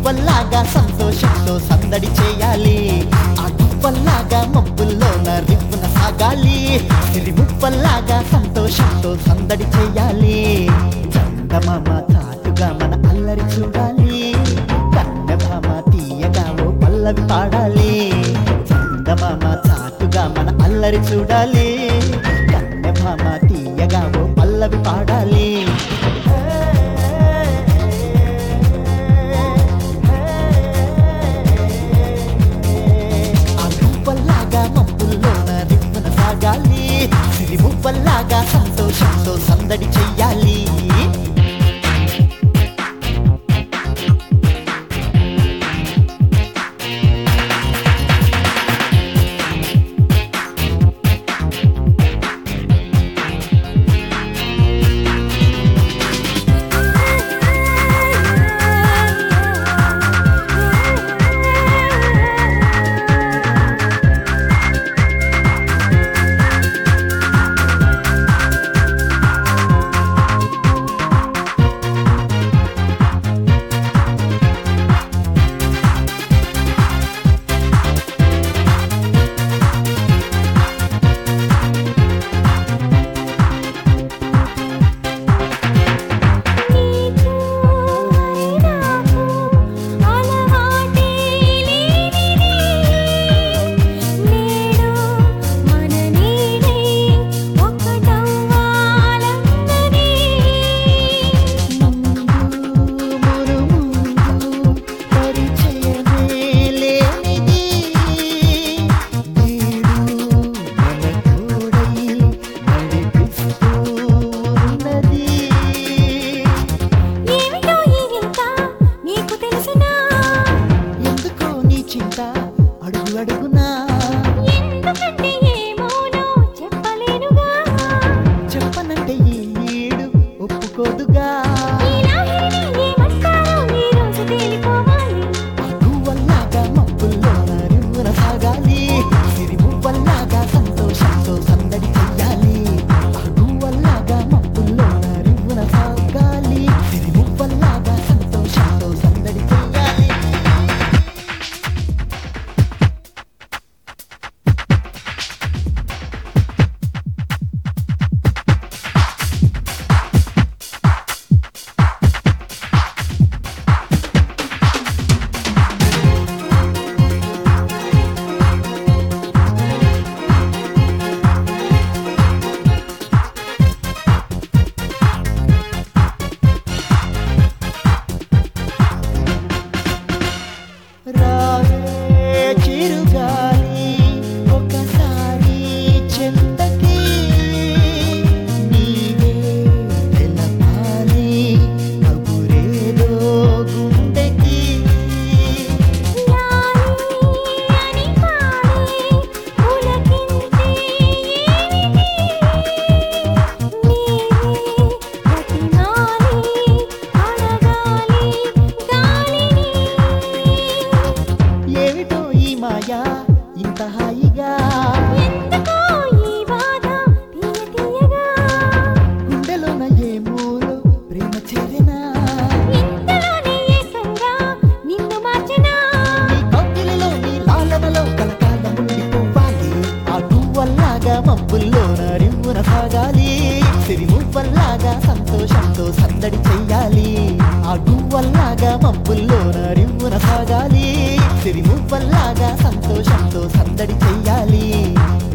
మువ్వల్లాగా సంతోషంతో సందడి చేయాలి ఆ గువ్వల్లాగా మబ్బుల్లోన రివ్వున సాగాలి సిరి మువ్వల్లాగా సంతోషంతో సందడి చేయాలి చందమామ చాటుగా మన అల్లరి చూడాలి కన్నభామ తీయగా ఓ పల్లవి పాడాలి చందమామ చాటుగా మన అల్లరి చూడాలి కన్నభామ తీయగా ఓ పల్లవి పాడాలి ఆ గువ్వల్లాగా మబ్బుల్లోన రివ్వున సాగాలి సిరి మువ్వల్లాగా సంతోషంతో సందడి చెయ్యాలి నీకు మరి నాకు అలవాటే లేనిది నేడు మన నీడే ఒకటవ్వాలన్నది ఏమిటో ఈ వింత నీకు తెలుసునా అడుగు అడుగునా ఎందుకంటే ఏమోనో చెప్పలేనుగా చెప్పనంటే ఈ ఈడు ఒప్పుకోదుగా ఈ లాహిరిని ఏమంటారో ఈ రోజు తేలిపోవాలి అగువల్లాగా మబ్బుల్లోన రివ్వున సాగాలి సిరి మువ్వల్లాగా సంతోషంతో సందడి చెయ్యాలి అగువల్లాగా మబ్బుల్లోన రివ్వున సాగాలి సిరి మువ్వల్లాగా సంతోషంతో సందడి చెయ్యాలి రావే చిరుగాలి ఒకసారి చెంతకి నీవే తెలపాలి కబురేదో గుండెకి లాలి అని పాడి పులకించే ఏమిటి నీవే ప్రతిమాలి అడగాలి గాలిని ఏమిటో ఈ మాయా ఇంత హాయిగా ఎందుకో ఈ బాధ తీయ తీయగా గుండెలోన ఏ మూలో ప్రేమ చేరినా ఇంతలోనే ఏకంగా నిన్ను మార్చనా నీ కౌగిలిలో నీ లాలనలో కలకాలం ఉండిపోవాలి ఆ గువ్వల్లాగా మబ్బుల్లోన రివ్వున సాగాలి సిరి మువ్వల్లాగా సంతోషంతో సందడి చెయ్యాలి ఆ గువ్వల్లాగా మబ్బుల్లోన రివ్వున సాగాలి సిరి మువ్వల్లాగా సంతోషంతో సందడి చెయ్యాలి